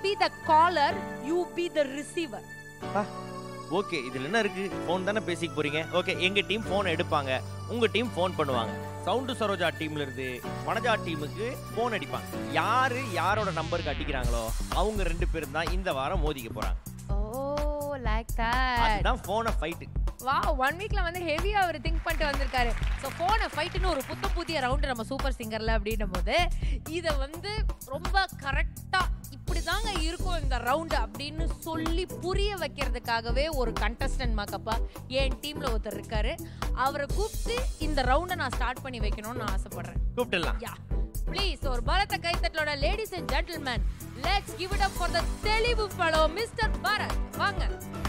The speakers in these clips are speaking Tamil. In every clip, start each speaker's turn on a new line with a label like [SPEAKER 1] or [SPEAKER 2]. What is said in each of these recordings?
[SPEAKER 1] B the caller you be the receiver
[SPEAKER 2] okay இதுல என்ன இருக்கு ஃபோன் தானே பேசிக்க போறீங்க ஓகே எங்க டீம் ஃபோன் எடுப்பாங்க உங்க டீம் ஃபோன் பண்ணுவாங்க சவுண்டு சரோஜா டீம்ல இருந்து வனஜா டீமுக்கு ஃபோன் அடிப்பாங்க யாரு யாரோட நம்பருக்கு அடிக்கிறாங்களோ அவங்க ரெண்டு பேரும் தான் இந்த வாரம் மோதிக்க போறாங்க
[SPEAKER 1] ஓ லைக் தட்
[SPEAKER 2] அதுதான் ஃபோனை ஃபைட்டு
[SPEAKER 1] வா ஒன் வீக்ல வந்து ஹெவியா அவர் திங்க் பண்ணிட்டு வந்திருக்காரு ஸோ போன ஃபைட்டுன்னு ஒரு புத்த புதிய ரவுண்டு நம்ம சூப்பர் சிங்கர்ல அப்படின்னும் போது இதை வந்து ரொம்ப கரெக்டா இப்படிதாங்க இருக்கும் இந்த ரவுண்டு அப்படின்னு சொல்லி புரிய வைக்கிறதுக்காகவே ஒரு கண்டஸ்டன்ட் மாக்கப்பா என் டீம்ல ஒருத்தர் இருக்காரு அவரை கூப்பிட்டு இந்த ரவுண்டை நான் ஸ்டார்ட் பண்ணி வைக்கணும்னு நான் ஆசைப்படுறேன்
[SPEAKER 2] கூப்பிட்டுலாம்
[SPEAKER 1] யா ப்ளீஸ் ஒரு பலத்த கைத்தட்டலோட ladies and gentlemen let's give it up for the தெளிவு பழம் மிஸ்டர் பரத் வாங்க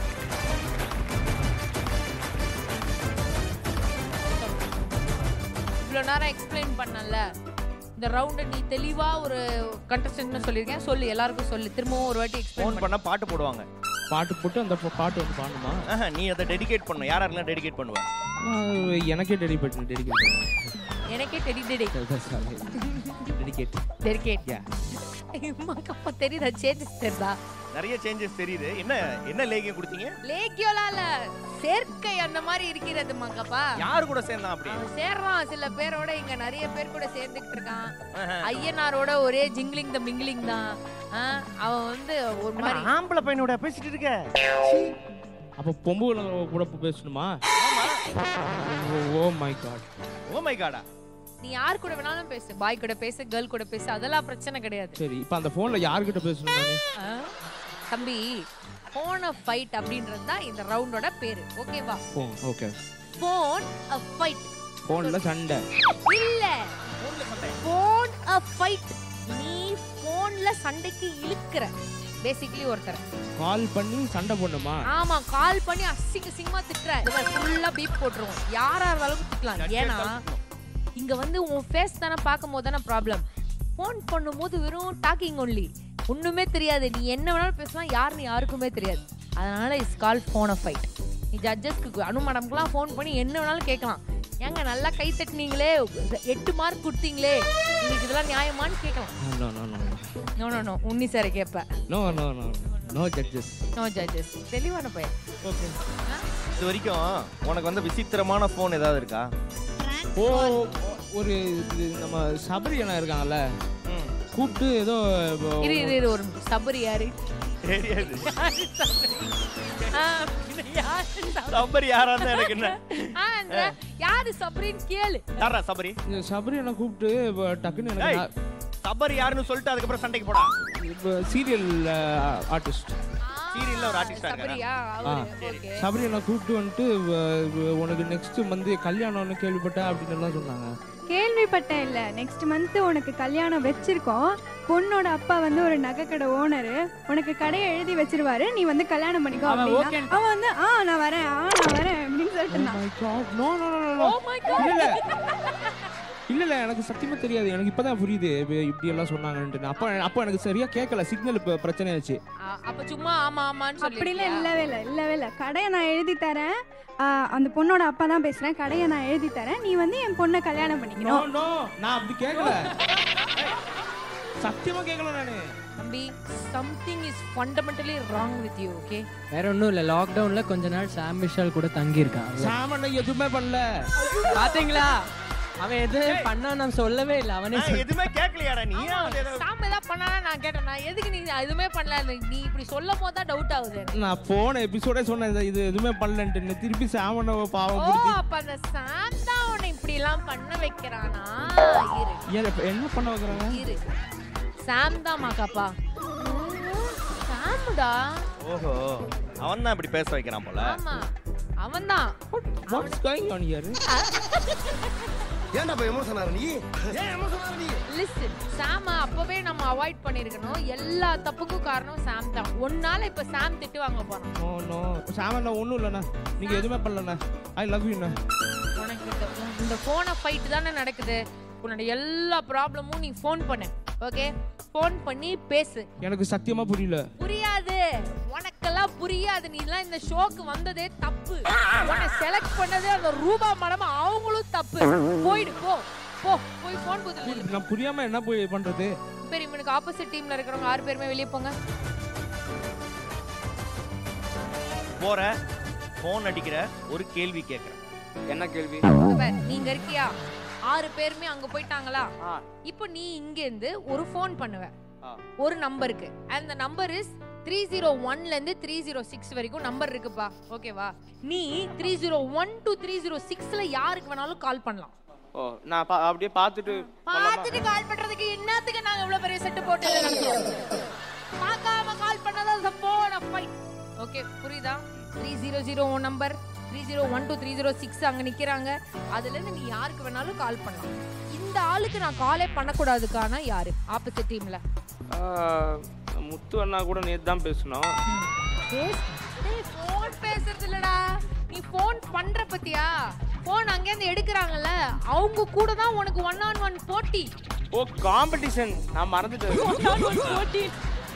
[SPEAKER 1] இவ்வளோ நேரம் எக்ஸ்பிளைன் பண்ணல இந்த ரவுண்டை நீ தெளிவா ஒரு கண்டஸ்டன்ட்னு சொல்லியிருக்கேன் சொல்லு எல்லாருக்கும் சொல்லு திரும்பவும் ஒரு வாட்டி எக்ஸ்பிளைன்
[SPEAKER 2] ஃபோன் பண்ணா பாட்டு போடுவாங்க
[SPEAKER 3] பாட்டு போட்டு அந்த பா- பாட்டு வந்து பாடணுமா
[SPEAKER 2] ஆஹா, நீ அதை டெடிகேட் பண்ணணும் யார் யாரெல்லாம் டெடிகேட் பண்ணுவ
[SPEAKER 3] நான் எனக்கே டெடிகேட் டெடிகேட்
[SPEAKER 1] எனக்கே டெடி டெடி
[SPEAKER 3] டெடிகேட்
[SPEAKER 1] டெடிகேட்
[SPEAKER 3] யா
[SPEAKER 1] அப்பா தெரியுதா சேஞ்சஸ் தெரியுதா
[SPEAKER 2] நிறைய சேஞ்சஸ் தெரியுது என்ன என்ன லேகியம் கொடுத்தீங்க
[SPEAKER 1] லேக்கியோலால சேர்க்கை அந்த மாதிரி இருக்கிறது மங்கப்பா
[SPEAKER 2] யாரு கூட சேர்ந்தான் அப்படி
[SPEAKER 1] அவன் சேர்றான் சில பேரோட இங்க நிறைய பேர் கூட சேர்ந்துகிட்டு இருக்கான்
[SPEAKER 2] ஆஹா.
[SPEAKER 1] ஐயனாரோட ஒரே ஜிங்லிங் த மிங்கிலிங் தான் ஆ, அவன் வந்து ஒரு மாதிரி
[SPEAKER 2] ஆம்பளை பையனோட பேசிட்டு இருக்க
[SPEAKER 3] அப்போ பொம்புல கூட பேசணுமா oh my god
[SPEAKER 2] oh my காடா
[SPEAKER 1] நீ யார் கூட வேணாலும் பேசு பாய் கூட பேசு கேர்ள் கூட பேசு அதெல்லாம் பிரச்சனை கிடையாது
[SPEAKER 3] சரி இப்போ அந்த ஃபோன்ல யார்கிட்ட பேசணும் நானு
[SPEAKER 1] ஆ? தம்பி போன ஃபைட் அப்படின்றது தான் இந்த ரவுண்டோட பேரு ஓகேவா
[SPEAKER 3] phone okay
[SPEAKER 1] phone a fight
[SPEAKER 3] ஃபோன்ல சண்டை
[SPEAKER 1] இல்ல போன் அ ஃபைட் நீ போன்ல சண்டைக்கு இழுக்கிற பேசிக்கலி ஒருத்தர்
[SPEAKER 3] கால் பண்ணி சண்டை போடணுமா
[SPEAKER 1] ஆமா கால் பண்ணி அசிங்க சிங்கமா திட்டுற ஃபுல்லா பீப் போட்டுருவோம் யாரா இருந்தாலும் திட்டலாம் ஏன்னா இங்க வந்து உன் ஃபேஸ் தானே பார்க்கும் போது தானே ப்ராப்ளம் ஃபோன் பண்ணும்போது வெறும் டாக்கிங் ஒன்லி ஒண்ணுமே தெரியாது நீ என்ன வேணாலும் பேசலாம் யாருன்னு யாருக்குமே தெரியாது அதனால இஸ் கால் ஃபோன் ஃபைட் நீ ஜட்ஜஸ்க்கு அனு மேடம்க்குலாம் ஃபோன் பண்ணி என்ன வேணாலும் கேட்கலாம் ஏங்க நல்லா கை தட்டினீங்களே எட்டு மார்க் கொடுத்தீங்களே உங்களுக்கு இதெல்லாம் நியாயமான்னு கேட்கலாம்
[SPEAKER 3] no no no
[SPEAKER 1] no no no Unni sir கேட்ப
[SPEAKER 3] no no no no judges
[SPEAKER 1] no judges தெளிவான பையன்
[SPEAKER 3] ஓகே
[SPEAKER 2] இது வரைக்கும் உனக்கு வந்து விசித்திரமான ஃபோன் ஏதாவது இருக்கா
[SPEAKER 3] ஓ ஒரு இது நம்ம சபரி அண்ணா இருக்காங்கல்ல
[SPEAKER 2] ம்
[SPEAKER 3] கூப்பிட்டு ஏதோ
[SPEAKER 1] இரு இரு இரு ஒரு சபரி யாரு
[SPEAKER 2] தெரியாது
[SPEAKER 1] யாரு சபரி? ஆ, பின்ன யாரு சபரி?
[SPEAKER 2] சபரி யாரா இருந்தா எனக்கு என்ன
[SPEAKER 1] ஆ, இந்த யாரு சபரின்னு கேளு
[SPEAKER 2] யாரா சபரி
[SPEAKER 3] இந்த சபரி அண்ணா கூப்பிட்டு இப்போ டக்குன்னு
[SPEAKER 2] ஏய்,
[SPEAKER 3] எனக்கு
[SPEAKER 2] சபரி யாருன்னு சொல்லிட்டு அதுக்கப்புறம் சண்டைக்கு போடா
[SPEAKER 3] இப்போ சீரியல் ஆர்டிஸ்ட்
[SPEAKER 2] சீரியல்ல ஒரு artist ஆ இருக்காரா?
[SPEAKER 1] சபரியா அவரு ஓகே
[SPEAKER 3] சபரி அண்ணா கூப்பிட்டு வந்துட்டு வ- வ- உனக்கு நெக்ஸ்ட் வந்து கல்யாணம்னு கேள்விப்பட்டேன் அப்படின்னு எல்லாம் சொன்னாங்க
[SPEAKER 4] கேள்விப்பட்டேன் இல்ல நெக்ஸ்ட் மந்த் உனக்கு கல்யாணம் வச்சிருக்கோம் பொண்ணோட அப்பா வந்து ஒரு நகைக்கடை ஓனரு உனக்கு கடையை எழுதி வச்சிருவாரு நீ வந்து கல்யாணம் பண்ணிக்கோ
[SPEAKER 5] அவன்
[SPEAKER 4] அப்படின்னா
[SPEAKER 5] okay
[SPEAKER 4] அவன் வந்து ஆ நான் வரேன் ஆ நான் வரேன் அப்படின்னு சொல்லிட்டு இருந்தான்
[SPEAKER 3] my God. No, no, no, no, no.
[SPEAKER 1] Oh my god
[SPEAKER 3] இல்ல இல்ல இல்ல எனக்கு சத்தியமா தெரியாது எனக்கு இப்பதான் புரியுது இப்ப இப்படி எல்லாம் சொன்னாங்கன்ட்டு அப்ப அப்ப எனக்கு சரியா கேட்கல சிக்னல் இப்ப பிரச்சனை ஆச்சு
[SPEAKER 1] அப்ப சும்மா ஆமா ஆமான்னு
[SPEAKER 4] அப்படிலாம்
[SPEAKER 1] சொல்லி
[SPEAKER 4] இல்லவே இல்லை இல்லவே இல்லை கடையை நான் எழுதி தரேன் ஆ, அந்த பொண்ணோட அப்பா தான் பேசுறேன் கடையை நான் எழுதி தரேன் நீ வந்து என் பொண்ணை கல்யாணம்
[SPEAKER 3] நோ
[SPEAKER 4] பண்ணிக்கணும்
[SPEAKER 3] நோ நான் அப்படி கேட்கல சத்தியமா கேட்கல நானு
[SPEAKER 1] தம்பி something is fundamentally wrong with you okay
[SPEAKER 5] வேற ஒன்றும் இல்லை லாக்டவுன்ல கொஞ்ச நாள் சாம் விஷால் கூட தங்கியிருக்கான்
[SPEAKER 3] சாமண்ண எதுவுமே பண்ணல
[SPEAKER 5] பாத்தீங்களா அவன் எது பண்ணா நான் சொல்லவே இல்லை அவனே
[SPEAKER 2] நான் எதுவுமே கேட்கலையாடா நீ ஏன் வந்து ஏதோ-
[SPEAKER 1] சாம் ஏதாவது பண்ணானா நான் கேட்டேன் நான் எதுக்கு நீ எதுவுமே பண்ணல நீ இப்படி சொல்லும் போது தான் டவுட் ஆகுது எனக்கு.
[SPEAKER 3] நான் போன எபிசோடே சொன்னேன் இது- இது எதுவுமே பண்ணலன்ட்டு திருப்பி சாமண்ண பாவம்
[SPEAKER 1] ஓ
[SPEAKER 3] புடிச்சு
[SPEAKER 1] அப்ப அந்த சாம் தான் உன்னை இப்படி எல்லாம் பண்ண வைக்கிறானா இரு
[SPEAKER 3] ஏன் இப்ப என்ன பண்ண வைக்கிறாங்க
[SPEAKER 1] இரு சாம் தான் மாக்காப்பா சாமுடா
[SPEAKER 2] ஓஹோ அவன் தான் இப்படி பேச வைக்கிறான் போல
[SPEAKER 1] ஆமா அவன்தான்
[SPEAKER 3] வாட்ஸ் கோயிங் ஆன் ஹியர்
[SPEAKER 6] ஏன்டா இப்ப எமோஷன் ஆற நீ ஏன் எமோஷன் ஆற நீ
[SPEAKER 1] லிசன் சாம அப்பவே நம்ம அவாய்ட் பண்ணிருக்கணும் எல்லா தப்புக்கும் காரணம் சாம் தான் ஒன்னால இப்ப சாம் திட்டு வாங்க போறோம்
[SPEAKER 3] நோ நோ சாமண்ணா ஒன்றும் இல்லைண்ணா நீங்கள் எதுவுமே பண்ணலண்ணா ஐ லவ் யூண்ணா
[SPEAKER 1] உனக்கு இந்த இந்த போனை ஃபைட் தானே நடக்குது உன்னோட எல்லா ப்ராப்ளமும் நீ ஃபோன் பண்ணு ஓகே ஃபோன் பண்ணி பேசு
[SPEAKER 3] எனக்கு சத்தியமா புரியல
[SPEAKER 1] புரியாது உனக்கெல்லாம் புரியாது நீ எல்லாம் இந்த ஷோக்கு வந்ததே தப்பு உன்னை செலக்ட் பண்ணதே அந்த ரூபா மேடம் அவங்களும் தப்பு போயிடு போ போ போய் ஃபோன் குதிரை
[SPEAKER 3] நான் புரியாம என்ன போய் பண்றது
[SPEAKER 1] பெரிய டீமுக்கு ஆப்போசிட் டீம்ல இருக்கிறவங்க ஆறு பேருமே வெளியே போங்க
[SPEAKER 2] போற ஃபோன் அடிக்கிற ஒரு கேள்வி கேட்குறேன்
[SPEAKER 7] என்ன கேள்வி
[SPEAKER 1] பார், நீங்க இருக்கியா ஆறு பேருமே அங்க போயிட்டாங்களா
[SPEAKER 7] ஆ.
[SPEAKER 1] இப்போ நீ இங்க இருந்து ஒரு ஃபோன் பண்ணுவ
[SPEAKER 7] ஆ.
[SPEAKER 1] ஒரு நம்பருக்கு அந்த நம்பர் இஸ் த்ரீ ஜீரோ ஒன்ல இருந்து த்ரீ ஜீரோ சிக்ஸ் வரைக்கும் நம்பர் இருக்குப்பா ஓகேவா நீ three zero one two three zero சிக்ஸ்ல யாருக்கு வேணாலும் கால் பண்ணலாம்
[SPEAKER 7] ஓ நான் பா- அப்படியே பார்த்துட்டு
[SPEAKER 1] பார்த்துட்டு கால் பண்றதுக்கு என்னத்துக்கு நாங்க இவ்வளவு பெரிய செட்டு போட்டு நடத்துறோம்? பார்க்காம கால் பண்ணாதான் போன ஃபைட் ஓகே புரியுதா three zero zero one number three zero one two three zero six அங்க நிக்கிறாங்க அதுல இருந்து நீ யாருக்கு வேணாலும் கால் பண்ணலாம் இந்த ஆளுக்கு நான் காலே பண்ணக்கூடாதுக்கான யாரு ஆப்போசிட் டீம்ல
[SPEAKER 7] ஆ, முத்து அண்ணா கூட நேத்து தான் பேசணும்
[SPEAKER 1] ஃபோன் பேசுறது இல்லடா நீ ஃபோன் பண்ற பத்தியா ஃபோன் அங்கேருந்து எடுக்கிறாங்கல்ல அவங்க கூட தான் உனக்கு ஒன் ஆன் ஒன் போட்டி
[SPEAKER 7] ஓ காம்படிஷன் நான் மறந்துட்டேன்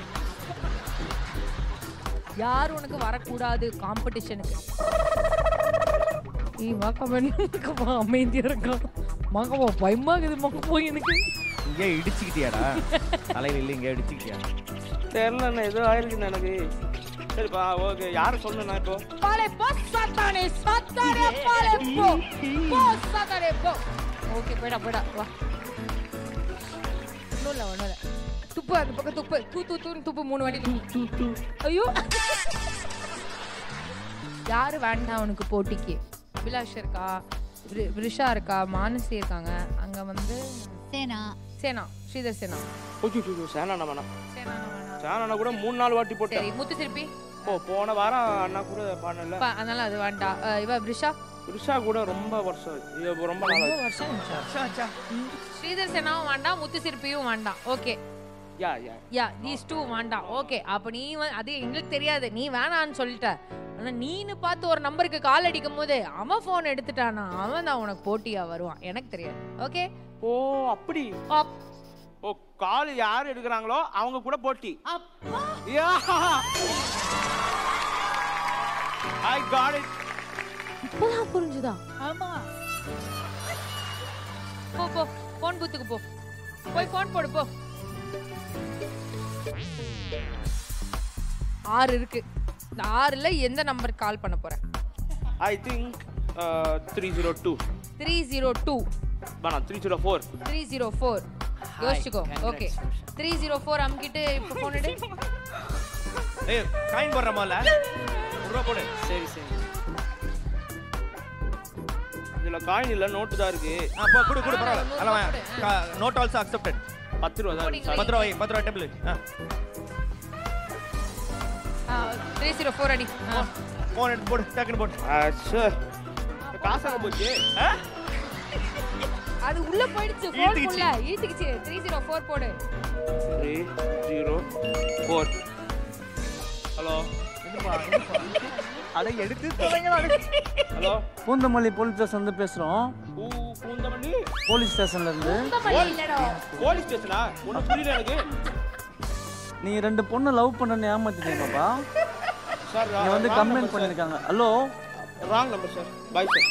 [SPEAKER 1] யார் உனக்கு வரக்கூடாது காம்படிஷனுக்கு ஏய் வாக்கவன் மகவா அமைதியா இருக்கான் மகவா பயமாகுது மகவா எனக்கு
[SPEAKER 2] இங்கே இடிச்சுக்கிட்டியாடா தலையில் இல்லை இங்கே இடிச்சுக்கிட்டியா
[SPEAKER 7] தெரியல ஏதோ ஆயிருக்குன்னு எனக்கு சரிப்பா ஓகே யாரை சொல்லணும் நான் இப்போ
[SPEAKER 1] பாலே போ சாத்தானே சாத்தானே பாலே போ போ சாத்தானே போ ஓகே போடா போடா வா ஒன்றும் இல்லை ஒன்றும் இல்லை துப்பு அந்த பக்கம் துப்பு தூ தூ தூன்னு துப்பு மூணு வாட்டி துப்பு ஐயோ யாரு வேண்டாம் உனக்கு போட்டிக்கு அபிலாஷ் இருக்கா விரு- விருஷா இருக்கா மானசி இருக்காங்க அங்க வந்து
[SPEAKER 8] சேனா
[SPEAKER 1] சேனா ஸ்ரீதர் சேனா
[SPEAKER 7] ஓகே சேனா வேணாம்
[SPEAKER 1] சேனா வேணாம்.
[SPEAKER 7] சேனா கூட மூணு நாலு வாட்டி போட்டேன்
[SPEAKER 1] சரி முத்து சிற்பி
[SPEAKER 7] ஓ போன வாரம் அண்ணா கூட பண்ணல
[SPEAKER 1] பா, அதனால அது வேண்டாம் அஹ் இவ விருஷா
[SPEAKER 7] ரிஷா கூட ரொம்ப வருஷம் ஆச்சு. இது ரொம்ப நாள் ஆச்சு.
[SPEAKER 1] வருஷம் ஸ்ரீதர் சேனாவும் வேண்டாம் முத்து சிற்பியும் வேண்டாம் okay
[SPEAKER 7] yeah yeah
[SPEAKER 1] yeah these two வேண்டாம் ஓகே அப்ப நீ வ- அது எங்களுக்கு தெரியாது நீ வேணான்னு சொல்லிட்ட ஆனா நீனு பார்த்து ஒரு நம்பருக்கு கால் அடிக்கும் போது அவன் போன் எடுத்துட்டானா அவன் தான் உனக்கு போட்டியா வருவான் எனக்கு தெரியாது ஓகே
[SPEAKER 7] ஓ அப்படி ஓ கால் யார் எடுக்கிறாங்களோ அவங்க கூட போட்டி
[SPEAKER 1] அப்பா
[SPEAKER 7] யா ஐ காட் இட்
[SPEAKER 1] இப்பதான் புரிஞ்சுதா
[SPEAKER 8] ஆமா
[SPEAKER 1] போ போ போன் பூத்துக்கு போ போய் போன் போடு போ ஆறு இருக்கு இந்த ஆறுல எந்த நம்பருக்கு கால் பண்ண போற
[SPEAKER 7] I think three zero two
[SPEAKER 1] three zero two
[SPEAKER 7] வேணாம் three zero four
[SPEAKER 1] three zero four யோசிச்சுக்கோ ஓகே த்ரீ ஜீரோ ஃபோர் அமுக்கிட்டு இப்போ ஃபோன் எடு
[SPEAKER 2] ஏய் காயின் போடுற மாதிரில ஒரு ரூபா போடு
[SPEAKER 7] சரி சரி இதுல காயின் இல்ல நோட்டு தான் இருக்கு
[SPEAKER 2] ஆ போ குடு குடு
[SPEAKER 1] பரவாயில்ல,
[SPEAKER 2] பரவாயில்ல
[SPEAKER 1] நூறு
[SPEAKER 2] அல்ல
[SPEAKER 1] ரூபா
[SPEAKER 2] நோட் ஆல்சோ அக்செப்டட்
[SPEAKER 7] பத்து ரூபா தான் இருக்கு.
[SPEAKER 2] பத்து ரூபா வை, பத்து ரூபா டேபிள் ஆ
[SPEAKER 1] த்ரீ ஜீரோ ஃபோர் அடி ஆ.
[SPEAKER 2] ஃபோன் எடுத்து போடு டக்குன்னு போடு
[SPEAKER 7] ஆ, சே. காசாக போச்சு ஆ?
[SPEAKER 1] அது உள்ள போயிடுச்சு ஃபோன்
[SPEAKER 2] ஈர்த்துக்கிச்சு.
[SPEAKER 1] உள்ள ஈத்துக்குச்சு த்ரீ ஜீரோ ஃபோர் போடு
[SPEAKER 7] த்ரீ ஜீரோ ஃபோர் ஹலோ
[SPEAKER 9] அட எடுத்து
[SPEAKER 7] ஹலோ
[SPEAKER 9] பூந்தமல்லி போலீஸ் ஸ்டேஷன் வந்து பேசுறோம்
[SPEAKER 7] பூ பூந்தமல்லி
[SPEAKER 9] போலீஸ் ஸ்டேஷன்ல இருந்து
[SPEAKER 7] போலீஸ் ஸ்டேஷனா ஒன்றும் புரியல எனக்கு
[SPEAKER 9] நீ ரெண்டு பொண்ணு லவ் பண்ணனு ஏமாத்திட்டீங்கப்பா
[SPEAKER 7] சார்
[SPEAKER 9] நீங்க வந்து கம்ப்ளைண்ட் பண்ணிருக்காங்க hello
[SPEAKER 7] wrong number sir bye sir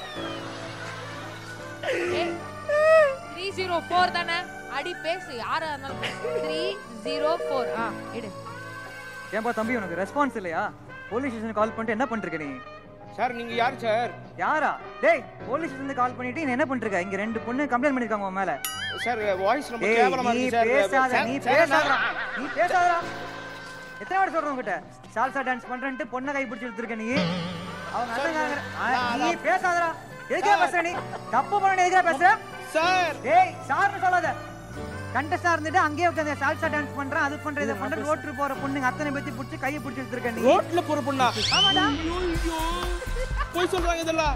[SPEAKER 1] three zero four தானே அடி பேசு யாரா இருந்தாலும் த்ரீ ஜீரோ ஃபோர் ஆ எடு
[SPEAKER 10] ஏன்பா தம்பி உனக்கு ரெஸ்பான்ஸ் இல்லையா போலீஸ் ஸ்டேஷன் கால் பண்ணிட்டு என்ன பண்ணிருக்க நீ
[SPEAKER 7] சார் நீங்க யார் சார்
[SPEAKER 10] யாரா டேய் போலீஸ் ஸ்டேஷன் கால் பண்ணிட்டு நீ என்ன பண்ணிருக்க இங்க ரெண்டு பொண்ணு கம்ப்ளைண்ட் பண்ணிருக்காங்க உன் மேல
[SPEAKER 7] சார் வாய்ஸ் ரொம்ப
[SPEAKER 10] ஏய்
[SPEAKER 7] கேவலமா
[SPEAKER 10] நீ
[SPEAKER 7] இருக்கு சார்
[SPEAKER 10] பேசாத
[SPEAKER 7] சார்,
[SPEAKER 10] நீ
[SPEAKER 7] சார்,
[SPEAKER 10] பேசாதடா
[SPEAKER 7] நான்-
[SPEAKER 10] நீ பேசாதடா எத்தனை வாட்டி சொல்றேன் உன்கிட்ட சால்சா டான்ஸ் பண்றேன்ட்டு பொண்ணை கை பிடிச்சி எடுத்துருக்க நீ அவங்க அண்ணன் நீ பேசாதடா எதுக்கே பேசுற நீ தப்பு பண்ண எதுக்கே பேசுற
[SPEAKER 7] சார்
[SPEAKER 10] டேய் சார்னு சொல்லாத கண்டஸ்டா இருந்துட்டு அங்கேயே உட்காந்து சால்சா டான்ஸ் பண்றேன் அது பண்றேன் இதை பண்றேன் ரோட்ரு போற பொண்ணுங்க அத்தனை பேத்தி பிடிச்சி கையை பிடிச்சி எடுத்துருக்க நீ
[SPEAKER 7] ரோட்ல போற பொண்ணா
[SPEAKER 10] ஆமாடா
[SPEAKER 7] போய் சொல்றாங்க இதெல்லாம்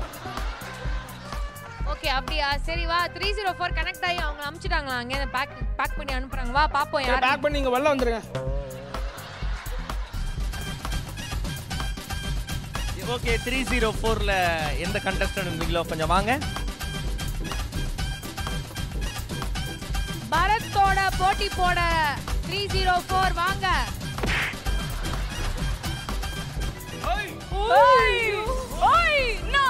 [SPEAKER 1] ஓகே அப்படியா சரி வா த்ரீ ஜீரோ ஃபோர் கனெக்ட் ஆகி அவங்க அனுப்பிச்சிட்டாங்களா அங்கே பேக் பேக் பண்ணி அனுப்புறாங்க வா பாப்போம் யார்
[SPEAKER 7] பேக் பண்ணி இங்க வெளில வந்துருங்க
[SPEAKER 2] ஓகே த்ரீ ஜீரோ ஃபோரில் எந்த கண்டஸ்டன்ட் இருந்தீங்களோ கொஞ்சம் வாங்க
[SPEAKER 1] பரத்தோட போட்டி போட த்ரீ ஜீரோ ஃபோர் வாங்க ஓய் ஓய் நோ